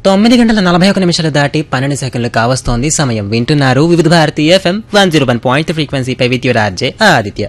తొమ్మిది గంటల నలభై ఒక నిమిషాలు దాటి పన్నెండు సెకండ్లు కావస్తోంది సమయం వింటున్నారు Vividh Bharati FM one zero one point ఫ్రీక్వెన్సీపై విత్ యువర్ ఆర్జే ఆదిత్య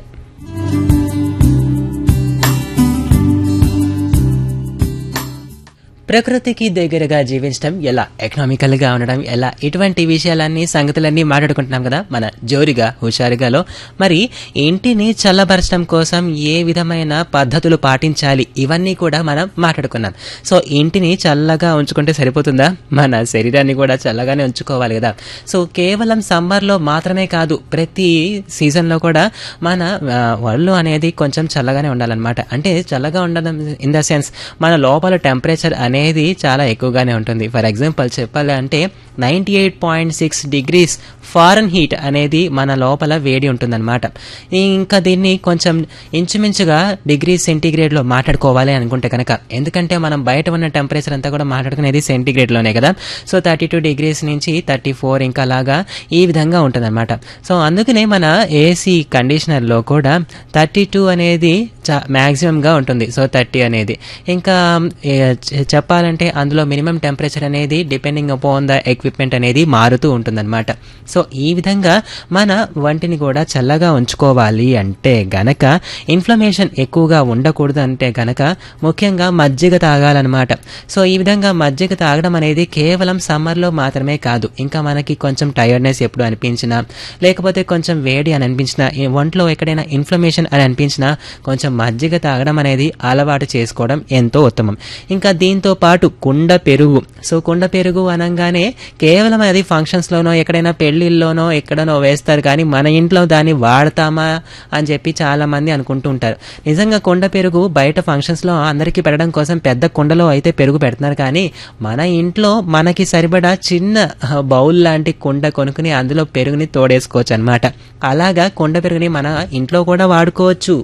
ప్రకృతికి దగ్గరగా జీవించడం ఎలా ఎకనామికల్ గా ఉండడం ఎలా ఇటువంటి విషయాలన్నీ సంగతులన్నీ మాట్లాడుకుంటున్నాం కదా మన జోరిగా హుషారుగాలో మరి ఇంటిని చల్లబరచడం కోసం ఏ విధమైన పద్ధతులు పాటించాలి ఇవన్నీ కూడా మనం మాట్లాడుకున్నాం సో ఇంటిని చల్లగా ఉంచుకుంటే సరిపోతుందా మన శరీరాన్ని కూడా చల్లగానే ఉంచుకోవాలి కదా సో కేవలం సమ్మర్లో మాత్రమే కాదు ప్రతి సీజన్లో కూడా మన ఆ, ఒళ్ళు అనేది కొంచెం చల్లగానే ఉండాలన్నమాట అంటే చల్లగా ఉండడం ఇన్ ద సెన్స్ మన లోపల టెంపరేచర్ అనేది చాలా ఎక్కువగానే ఉంటుంది ఫర్ ఎగ్జాంపుల్ చెప్పాలి అంటే ninety eight point six degrees fahrenheit అనేది మన లోపల వేడి ఉంటుందన్నమాట ఇంకా దీన్ని కొంచెం ఇంచుమించుగా డిగ్రీ సెంటీగ్రేడ్లో మాట్లాడుకోవాలి అనుకుంటే కనుక ఎందుకంటే మనం బయట ఉన్న టెంపరేచర్ అంతా కూడా మాట్లాడుకునేది సెంటీగ్రేడ్లోనే కదా సో థర్టీ టూ డిగ్రీస్ నుంచి థర్టీ ఫోర్ ఇంకా అలాగా ఈ విధంగా ఉంటుందన్నమాట సో అందుకనే మన ఏసీ కండిషనర్లో కూడా థర్టీ టూ అనేది చా మ్యాక్సిమంగా ఉంటుంది సో థర్టీ అనేది ఇంకా ఏ, చె- చెప్పాలంటే అందులో మినిమం టెంపరేచర్ అనేది డిపెండింగ్ అపాన్ ద ఎక్విప్మెంట్ అనేది మారుతూ ఉంటుందన్నమాట సో ఈ విధంగా మన వంటిని కూడా చల్లగా ఉంచుకోవాలి అంటే గనక ఇన్ఫ్లమేషన్ ఎక్కువగా ఉండకూడదు అంటే గనక ముఖ్యంగా మజ్జిగ తాగాలన్నమాట సో ఈ విధంగా మజ్జిగ తాగడం అనేది కేవలం సమ్మర్లో మాత్రమే కాదు ఇంకా మనకి కొంచెం టైర్డ్నెస్ ఎప్పుడు అనిపించినా లేకపోతే కొంచెం వేడి అని అనిపించినా ఈ ఒంట్లో ఎక్కడైనా ఇన్ఫ్లమేషన్ అని అనిపించినా కొంచెం మజ్జిగ తాగడం అనేది అలవాటు చేసుకోవడం ఎంతో ఉత్తమం ఇంకా దీంతో పాటు కుండ పెరుగు సో కుండ పెరుగు అనగానే కేవలం అది ఫంక్షన్స్లోనో ఎక్కడైనా పెళ్లిళ్ళలోనో ఎక్కడనో వేస్తారు కానీ మన ఇంట్లో దాన్ని వాడతామా అని చెప్పి చాలా మంది అనుకుంటూ ఉంటారు నిజంగా కుండ పెరుగు బయట ఫంక్షన్స్లో అందరికీ పెట్టడం కోసం పెద్ద కుండలో అయితే పెరుగు పెడుతున్నారు కానీ మన ఇంట్లో మనకి సరిపడా చిన్న బౌల్ లాంటి కుండ కొనుక్కుని అందులో పెరుగుని తోడేసుకోవచ్చు అనమాట అలాగా కుండ పెరుగుని మన ఇంట్లో కూడా వాడుకోవచ్చు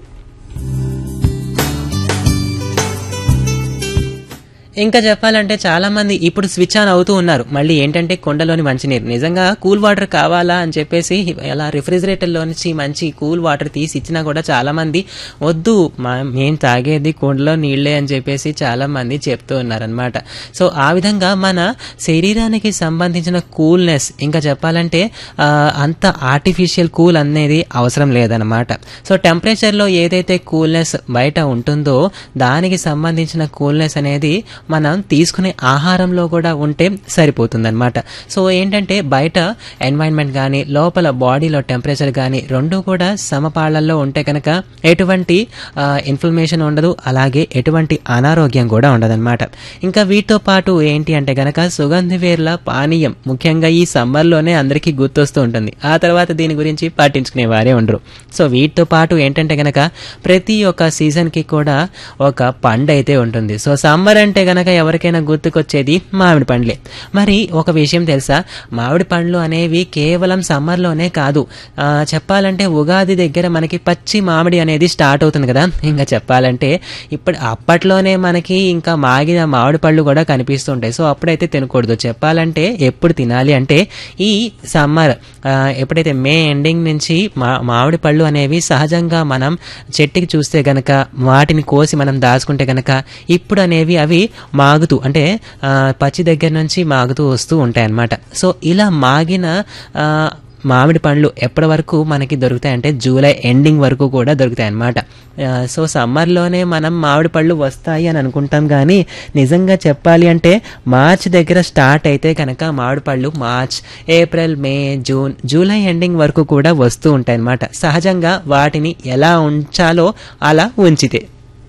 ఇంకా చెప్పాలంటే చాలా మంది ఇప్పుడు స్విచ్ ఆన్ అవుతూ ఉన్నారు మళ్ళీ ఏంటంటే కొండలోని మంచినీరు నిజంగా కూల్ వాటర్ కావాలా అని చెప్పేసి అలా రిఫ్రిజిరేటర్లో నుంచి మంచి కూల్ వాటర్ తీసి ఇచ్చినా కూడా చాలా మంది వద్దు మా మేము తాగేది కుండలో నీళ్ళే అని చెప్పేసి చాలా మంది చెప్తూ ఉన్నారనమాట సో ఆ విధంగా మన శరీరానికి సంబంధించిన కూల్నెస్ ఇంకా చెప్పాలంటే ఆ, అంత ఆర్టిఫిషియల్ కూల్ అనేది అవసరం లేదనమాట సో టెంపరేచర్లో ఏదైతే కూల్నెస్ బయట ఉంటుందో దానికి సంబంధించిన కూల్నెస్ అనేది మనం తీసుకునే ఆహారంలో కూడా ఉంటే సరిపోతుందన్నమాట సో ఏంటంటే బయట ఎన్వైరన్మెంట్ కానీ లోపల బాడీలో టెంపరేచర్ కానీ రెండు కూడా సమపాళ్లలో ఉంటే కనుక ఎటువంటి ఇన్ఫ్లమేషన్ ఉండదు అలాగే ఎటువంటి అనారోగ్యం కూడా ఉండదన్నమాట ఇంకా వీటితో పాటు ఏంటి అంటే గనక సుగంధ వేర్ల పానీయం ముఖ్యంగా ఈ సమ్మర్లోనే అందరికీ గుర్తొస్తూ ఉంటుంది ఆ తర్వాత దీని గురించి పట్టించుకునే వారే ఉండరు సో వీటితో పాటు ఏంటంటే గనక ప్రతి ఒక్క సీజన్కి కూడా ఒక పండు అయితే ఉంటుంది సో సమ్మర్ అంటే గనక ఎవరికైనా గుర్తుకొచ్చేది మామిడి పండ్లే మరి ఒక విషయం తెలుసా మామిడి పండ్లు అనేవి కేవలం సమ్మర్లోనే కాదు ఆ, చెప్పాలంటే ఉగాది దగ్గర మనకి పచ్చి మామిడి అనేది స్టార్ట్ అవుతుంది కదా ఇంకా చెప్పాలంటే ఇప్పుడు అప్పట్లోనే మనకి ఇంకా మాగిన మామిడి పళ్ళు కూడా కనిపిస్తుంటాయి సో అప్పుడైతే తినకూడదు చెప్పాలంటే ఎప్పుడు తినాలి అంటే ఈ సమ్మర్ ఎప్పుడైతే మే ఎండింగ్ నుంచి మా మామిడి పళ్ళు అనేవి సహజంగా మనం చెట్టుకి చూస్తే గనక వాటిని కోసి మనం దాచుకుంటే గనక ఇప్పుడు అనేవి అవి మాగుతూ అంటే ఆ, పచ్చి దగ్గర నుంచి మాగుతూ వస్తూ ఉంటాయి అన్నమాట సో ఇలా మాగిన ఆ, మామిడి పండ్లు ఎప్పటి వరకు మనకి దొరుకుతాయి అంటే జూలై ఎండింగ్ వరకు కూడా దొరుకుతాయి అన్నమాట ఆ, సో సమ్మర్లోనే మనం మామిడి పళ్ళు వస్తాయి అని అనుకుంటాం కానీ నిజంగా చెప్పాలి అంటే మార్చ్ దగ్గర స్టార్ట్ అయితే కనుక మామిడి పళ్ళు March April May June July ending వరకు కూడా వస్తూ ఉంటాయి అన్నమాట సహజంగా వాటిని ఎలా ఉంచాలో అలా ఉంచితే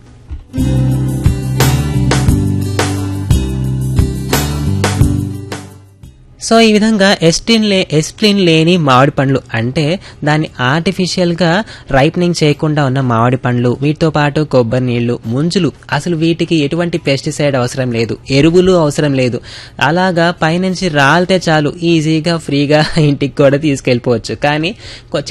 సో ఈ విధంగా ఎస్టిన్ లే ఎస్ప్లిన్ లేని మామిడి పండ్లు అంటే దాన్ని ఆర్టిఫిషియల్గా రైపనింగ్ చేయకుండా ఉన్న మామిడి పండ్లు వీటితో పాటు కొబ్బరి నీళ్లు ముంజులు అసలు వీటికి ఎటువంటి పెస్టిసైడ్ అవసరం లేదు ఎరువులు అవసరం లేదు అలాగా పైనుంచి రాలితే చాలు ఈజీగా ఫ్రీగా ఇంటికి కూడా తీసుకెళ్ళిపోవచ్చు కానీ కొ-